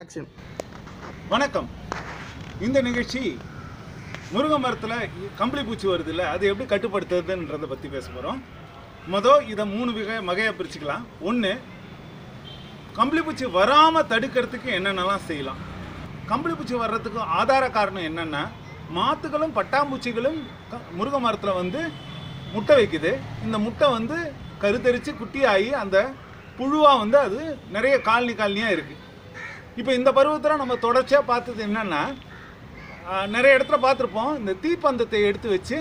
action வணக்கம் இந்த நிகழ்ச்சி முருங்கை மரத்தில் கம்பளி பூச்சி வருது இல்லை அது எப்படி கட்டுப்படுத்துறதுன்றதை பற்றி பேச போகிறோம் மொதல் இதை மூணு வகை வகையாக பிரிச்சுக்கலாம் ஒன்று கம்பளி பூச்சி வராமல் தடுக்கிறதுக்கு என்னென்னலாம் செய்யலாம் கம்பளி பூச்சி வர்றதுக்கு ஆதார காரணம் என்னென்னா மாத்துகளும் பட்டாம்பூச்சிகளும் க- முருங்கை மரத்தில் வந்து முட்டை வைக்குது இந்த முட்டை வந்து கருத்தரித்து குட்டியாகி அந்த புழுவாக வந்து அது நிறைய காலனி காலனியாக இருக்குது இப்போ இந்த பருவத்தில் நம்ம தொடர்ச்சியாக பார்த்தது என்னென்னா நிறைய இடத்துல பார்த்துருப்போம் இந்த தீப்பந்தத்தை எடுத்து வச்சு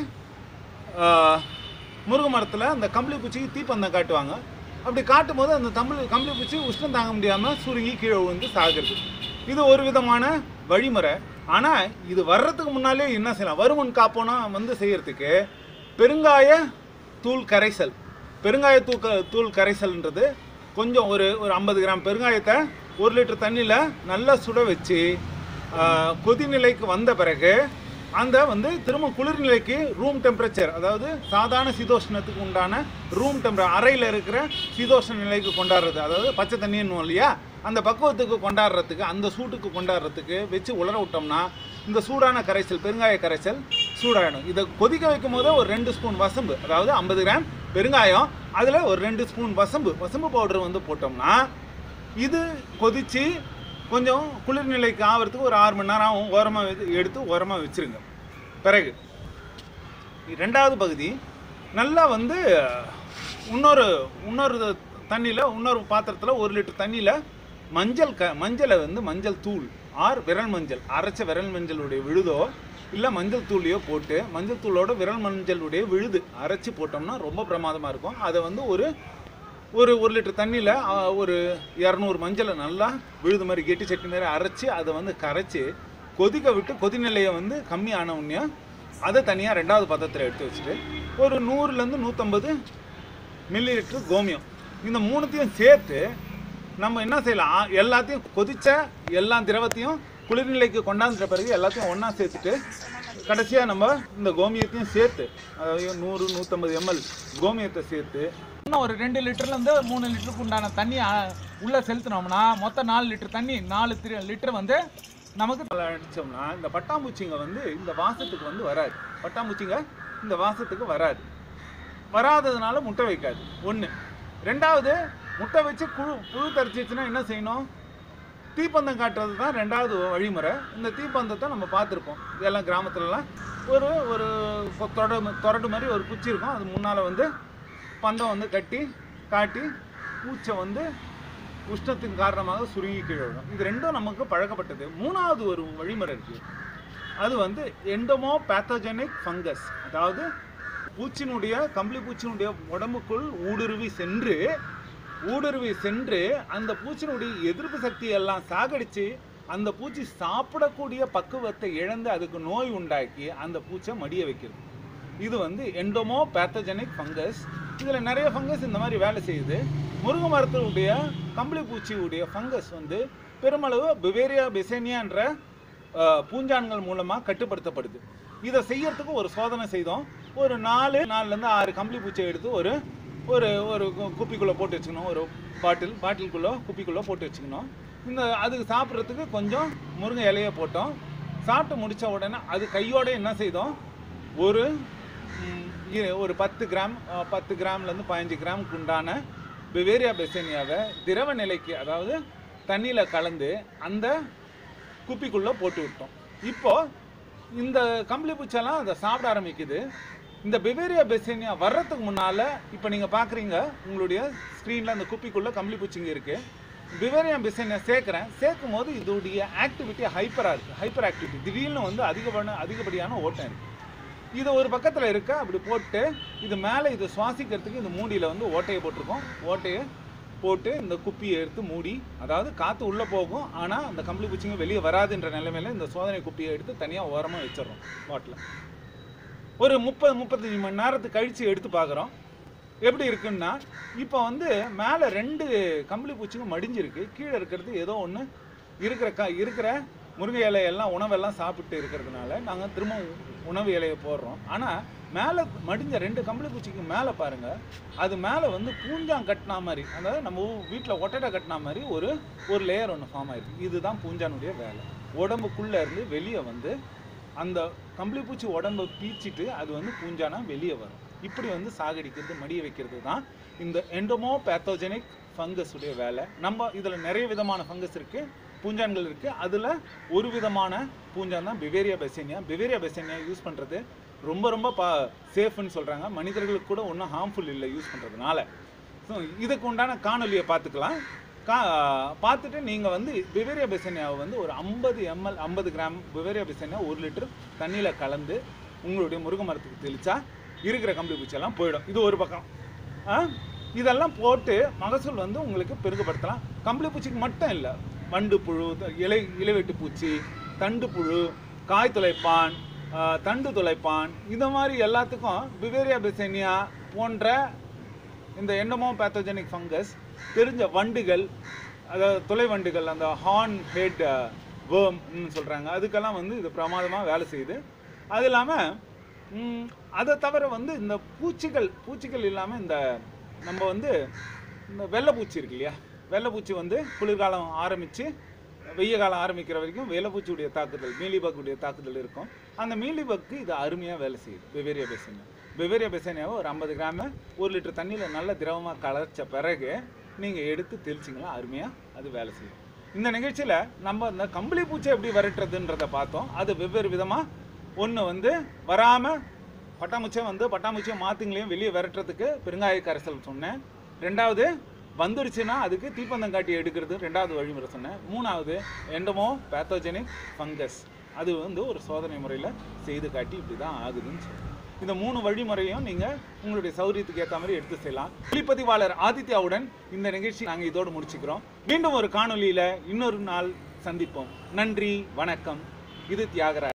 ஆஹ், முருங்கை மரத்தில் அந்த கம்பளி பூச்சிக்கு தீப்பந்தம் காட்டுவாங்க அப்படி காட்டும் போது அந்த தமிழ் கம்பளி பூச்சி உஷ்ணம் தாங்க முடியாமல் சுருங்கி கீழே விழுந்து சாகுறது இது ஒரு விதமான வழிமுறை ஆனால் இது வர்றதுக்கு முன்னாலே என்ன செய்யலாம் வருமுன் காப்போனா வந்து செய்யறதுக்கு பெருங்காய தூள் கரைசல் பெருங்காய தூக்க தூள் கரைசல்ன்றது கொஞ்சம் ஒரு ஒரு ஐம்பது கிராம் பெருங்காயத்தை ஒரு லிட்டர் தண்ணியில் நல்லா சுட வச்சு ஆஹ், கொதிநிலைக்கு வந்த பிறகு அந்த வந்து திரும்ப குளிர்நிலைக்கு ரூம் டெம்பரேச்சர் அதாவது சாதாரண சீதோஷ்ணத்துக்கு உண்டான ரூம் டெம்பரேச்சர் அறையில் இருக்கிற சீதோஷ்ண நிலைக்கு கொண்டாடுறது அதாவது பச்சை தண்ணின்னு இல்லையா அந்த பக்குவத்துக்கு கொண்டாடுறதுக்கு அந்த சூட்டுக்கு கொண்டாடுறதுக்கு வச்சு உலர விட்டோம்னா இந்த சூடான கரைசல் பெருங்காய கரைசல் சூடாயிடும் இதை கொதிக்க வைக்கும் போது ஒரு ரெண்டு ஸ்பூன் வசம்பு அதாவது ஐம்பது கிராம் பெருங்காயம் அதில் ஒரு ரெண்டு ஸ்பூன் வசம்பு வசம்பு பவுடர் வந்து போட்டோம்னா இது கொதிச்சு கொஞ்சம் குளிர்நிலைக்கு ஆகிறதுக்கு ஒரு ஆறு மணி நேரம் ஆகும் ஓரமாக எடுத்து ஓரமாக வச்சிருங்க பிறகு ரெண்டாவது பகுதி நல்லா வந்து இன்னொரு இன்னொரு தண்ணியில் இன்னொரு பாத்திரத்தில் ஒரு லிட்டர் தண்ணியில் மஞ்சள் க மஞ்சளை வந்து மஞ்சள் தூள் ஆர் விரல் மஞ்சள் அரைச்ச விரல் மஞ்சளுடைய விழுதோ இல்லை மஞ்சள் தூளையோ போட்டு மஞ்சள் தூளோட விரல் மஞ்சளுடைய விழுது அரைச்சி போட்டோம்னா ரொம்ப பிரமாதமாக இருக்கும் அதை வந்து ஒரு ஒரு ஒரு லிட்டர் தண்ணியில் ஒரு இரநூறு மஞ்சளை நல்லா விழுது மாதிரி கெட்டி சட்டி மாதிரி அரைச்சி அதை வந்து கரைச்சி கொதிக்க விட்டு கொதிநிலையை வந்து கம்மி ஆன உடனே அதை தனியாக ரெண்டாவது பாத்திரத்தில் எடுத்து வச்சுட்டு ஒரு நூறுலேருந்து நூற்றம்பது மில்லி லிட்டர் கோமியம் இந்த மூணுத்தையும் சேர்த்து நம்ம என்ன செய்யலாம் ஆ, எல்லாத்தையும் கொதிச்ச எல்லா திரவத்தையும் குளிர்நிலைக்கு கொண்டாந்துட்ட பிறகு எல்லாத்தையும் ஒன்றா சேர்த்துட்டு கடைசியாக நம்ம இந்த கோமியத்தையும் சேர்த்து அதாவது நூறு நூற்றம்பது எம்எல் கோமியத்தை சேர்த்து இன்னும் ஒரு ரெண்டு லிட்டர்லேருந்து மூணு லிட்டருக்கு உண்டான தண்ணி உள்ளே செலுத்தினோம்னா மொத்தம் நாலு லிட்டர் தண்ணி நாலு திரு லிட்டர் வந்து நமக்கு தலை அடித்தோம்னா இந்த பட்டாம்பூச்சிங்க வந்து இந்த வாசத்துக்கு வந்து வராது பட்டாம்பூச்சிங்க இந்த வாசத்துக்கு வராது வராததுனால முட்டை வைக்காது ஒன்று ரெண்டாவது முட்டை வச்சு குழு புழு தரிச்சிச்சுன்னா என்ன செய்யணும் தீப்பந்தம் காட்டுறது தான் ரெண்டாவது வழிமுறை இந்த தீப்பந்தத்தை நம்ம பார்த்துருப்போம் இதெல்லாம் கிராமத்துலலாம் ஒரு ஒரு கொ- தொடடு தொடடு மாதிரி ஒரு குச்சி இருக்கும் அது முன்னால் வந்து பந்தம் வந்து கட்டி காட்டி பூச்சை வந்து உஷ்ணத்தின் காரணமாக சுருங்கி கீழே விழும் இது ரெண்டும் நமக்கு பழக்கப்பட்டது மூணாவது ஒரு வழிமுறை இருக்குது அது வந்து எண்டோமோ பேத்தோஜெனிக் ஃபங்கஸ் அதாவது பூச்சினுடைய கம்பளி பூச்சினுடைய உடம்புக்குள் ஊடுருவி சென்று ஊடுருவி சென்று அந்த பூச்சினுடைய எதிர்ப்பு சக்தி எல்லாம் சாகடிச்சு அந்த பூச்சி சாப்பிடக்கூடிய பக்குவத்தை இழந்து அதுக்கு நோய் உண்டாக்கி அந்த பூச்சை மடிய வைக்கிறது இது வந்து எண்டோமோ பேத்தஜெனிக் ஃபங்கஸ் இதில் நிறைய ஃபங்கஸ் இந்த மாதிரி வேலை செய்யுது முருங்கை மரத்தினுடைய கம்பளி பூச்சியுடைய ஃபங்கஸ் வந்து பெருமளவு பிவேரியா பெசேனியான்ற அஹ், பூஞ்சான்கள் மூலமாக கட்டுப்படுத்தப்படுது இதை செய்யறதுக்கு ஒரு சோதனை செய்தோம் ஒரு நாலு நாலுலேருந்து ஆறு கம்பளி பூச்சியை எடுத்து ஒரு ஒரு ஒரு கு- குப்பிக்குள்ளே போட்டு வச்சுக்கணும் ஒரு பாட்டில் பாட்டிலுக்குள்ளே குப்பிக்குள்ளே போட்டு வச்சுக்கணும் இந்த அதுக்கு சாப்பிட்றதுக்கு கொஞ்சம் முருங்கை இலையை போட்டோம் சாப்பிட்டு முடித்த உடனே அது கையோட என்ன செய்தோம் ஒரு ம், இ- ஒரு பத்து கிராம் அஹ், பத்து கிராம்லேருந்து பதினஞ்சு கிராமுக்கு உண்டான பிவேரியா பெசேனியாவை திரவ நிலைக்கு அதாவது தண்ணியில் கலந்து அந்த குப்பிக்குள்ளே போட்டு விட்டோம் இப்போ இந்த கம்பளி பூச்செல்லாம் அதை சாப்பிட ஆரம்பிக்குது இந்த பிவேரியா பெசேனியா வர்றதுக்கு முன்னால் இப்போ நீங்கள் பார்க்குறீங்க உங்களுடைய ஸ்க்ரீனில் அந்த குப்பிக்குள்ளே கம்பளி பூச்சிங்க இருக்குது பிவேரியா பெசேனியா சேர்க்குறேன் சேர்க்கும் போது இதோடைய ஆக்டிவிட்டி ஹைப்பராக இருக்குது ஹைப்பர் ஆக்டிவிட்டி திடீர்னு வந்து அதிகப்படியான அதிகப்படியான ஓட்டம் இருக்குது இது ஒரு பக்கத்தில் இருக்க அப்படி போட்டு இது மேலே இது சுவாசிக்கிறதுக்கு இந்த மூடியில் வந்து ஓட்டையை போட்டிருக்கோம் ஓட்டையை போட்டு இந்த குப்பியை எடுத்து மூடி அதாவது காற்று உள்ளே போகும் ஆனால் அந்த கம்பளி பூச்சிங்க வெளியே வராதுன்ற நிலைமையில இந்த சோதனை குப்பியை எடுத்து தனியாக ஓரமாக வச்சிடுறோம் பாட்டில் ஒரு முப்பது முப்பத்தஞ்சு மணி நேரத்துக்கு கழித்து எடுத்து பார்க்குறோம் எப்படி இருக்குன்னா இப்போ வந்து மேலே ரெண்டு கம்பளி பூச்சிங்க மடிஞ்சிருக்கு கீழே இருக்கிறது ஏதோ ஒன்று இருக்கிற க இருக்கிற முருங்கை இலை எல்லாம் உணவெல்லாம் சாப்பிட்டு இருக்கிறதுனால நாங்கள் திரும்ப உணவு இலையை போடுறோம் ஆனால் மேலே மடிஞ்ச ரெண்டு கம்பளி பூச்சிக்கு மேலே பாருங்க அது மேலே வந்து பூஞ்சான் கட்டினா மாதிரி அதாவது நம்ம வீட்டில் ஒட்டடை கட்டினா மாதிரி ஒரு ஒரு லேயர் ஒன்று ஃபார்ம் ஆயிருக்கு இதுதான் பூஞ்சானுடைய வேலை உடம்புக்குள்ளே இருந்து வெளியே வந்து அந்த கம்பளி பூச்சி உடம்பை பீச்சிட்டு அது வந்து பூஞ்சானா வெளியே வரும் இப்படி வந்து சாகடிக்கிறது மடிய வைக்கிறது தான் இந்த எண்டோமோ பேத்தோஜெனிக் ஃபங்கஸ் உடைய வேலை நம்ம இதில் நிறைய விதமான ஃபங்கஸ் இருக்கு பூஞ்சான்கள் இருக்கு அதில் ஒரு விதமான பூஞ்சான் தான் Beauveria bassiana Beauveria bassiana use பண்ணுறது ரொம்ப ரொம்ப பா சேஃப்னு சொல்கிறாங்க மனிதர்களுக்கு கூட ஒன்றும் ஹார்ம்ஃபுல் இல்லை யூஸ் பண்ணுறதுனால ஸோ இதுக்கு உண்டான காணொலியை பார்த்துக்கலாம் கா பார்த்துட்டு நீங்கள் வந்து பிவேரியா பெசனியாவை வந்து ஒரு ஐம்பது எம்எல் ஐம்பது கிராம் பிவேரியா பெசனியா ஒரு லிட்டர் தண்ணியில் கலந்து உங்களுடைய முருங்கை மரத்துக்கு தெளிச்சா இருக்கிற கம்பளி பூச்சியெல்லாம் போயிடும் இது ஒரு பக்கம் ஆ இதெல்லாம் போட்டு மகசூல் வந்து உங்களுக்கு பெருகுபடுத்தலாம் கம்பளி பூச்சிக்கு மட்டும் இல்லை வண்டு புழு த- இலை இலைவெட்டு பூச்சி தண்டு புழு காய் துளைப்பான் ஆ, தண்டு துளைப்பான் இந்த மாதிரி எல்லாத்துக்கும் பிவேரியா பெசனியா போன்ற இந்த எண்டமோ பேத்தோஜெனிக் ஃபங்கஸ் தெரிஞ்ச வண்டுகள் அதாவது துளை வண்டுகள் அந்த ஹார்ன் ஹெட் வேர்ம்னு சொல்கிறாங்க அதுக்கெல்லாம் வந்து இது பிரமாதமாக வேலை செய்யுது அது இல்லாமல் அதை தவிர வந்து இந்த பூச்சிகள் பூச்சிகள் இல்லாமல் இந்த நம்ம வந்து இந்த வெள்ளைப்பூச்சி இருக்கு இல்லையா வெள்ளைப்பூச்சி வந்து குளிர்காலம் ஆரம்பித்து வெய்ய காலம் ஆரம்பிக்கிற வரைக்கும் வெள்ளைப்பூச்சியுடைய தாக்குதல் மீலிபக்குடைய தாக்குதல் இருக்கும் அந்த மீலிபக்கு இது அருமையாக வேலை செய்யுது பெவேரியா பெசனியா பெவேரியா பெசனியாவை ஒரு ஐம்பது கிராம ஒரு லிட்டர் தண்ணியில் நல்ல திரவமாக கலர்ச்ச பிறகு நீங்கள் எடுத்து தெளிச்சிங்களா அருமையாக அது வேலை செய்யும் இந்த நிகழ்ச்சியில் நம்ம இந்த கம்பளி பூச்சி எப்படி விரட்டுறதுன்றதை பார்த்தோம் அது வெவ்வேறு விதமாக ஒன்று வந்து வராமல் பட்டாம்பூச்சியை வந்து பட்டாம்பூச்சியை மாத்துங்களையும் வெளியே விரட்டுறதுக்கு பெருங்காய கரைசல் சொன்னேன் ரெண்டாவது வந்துருச்சுன்னா அதுக்கு தீப்பந்தம் காட்டி எடுக்கிறது ரெண்டாவது வழிமுறை சொன்னேன் மூணாவது எண்டமோ பேத்தோஜெனிக் ஃபங்கஸ் அது வந்து ஒரு சோதனை முறையில் செய்து காட்டி இப்படி தான் ஆகுதுன்னு சொல்றேன் இந்த மூணு வழிமுறையும் நீங்கள் உங்களுடைய சௌரியத்துக்கு ஏற்ற மாதிரி எடுத்து செய்யலாம் ஒளிப்பதிவாளர் ஆதித்யாவுடன் இந்த நிகழ்ச்சி நாங்கள் இதோடு முடிச்சுக்கிறோம் மீண்டும் ஒரு காணொளியில் இன்னொரு நாள் சந்திப்போம் நன்றி வணக்கம் இது தியாகராஜ்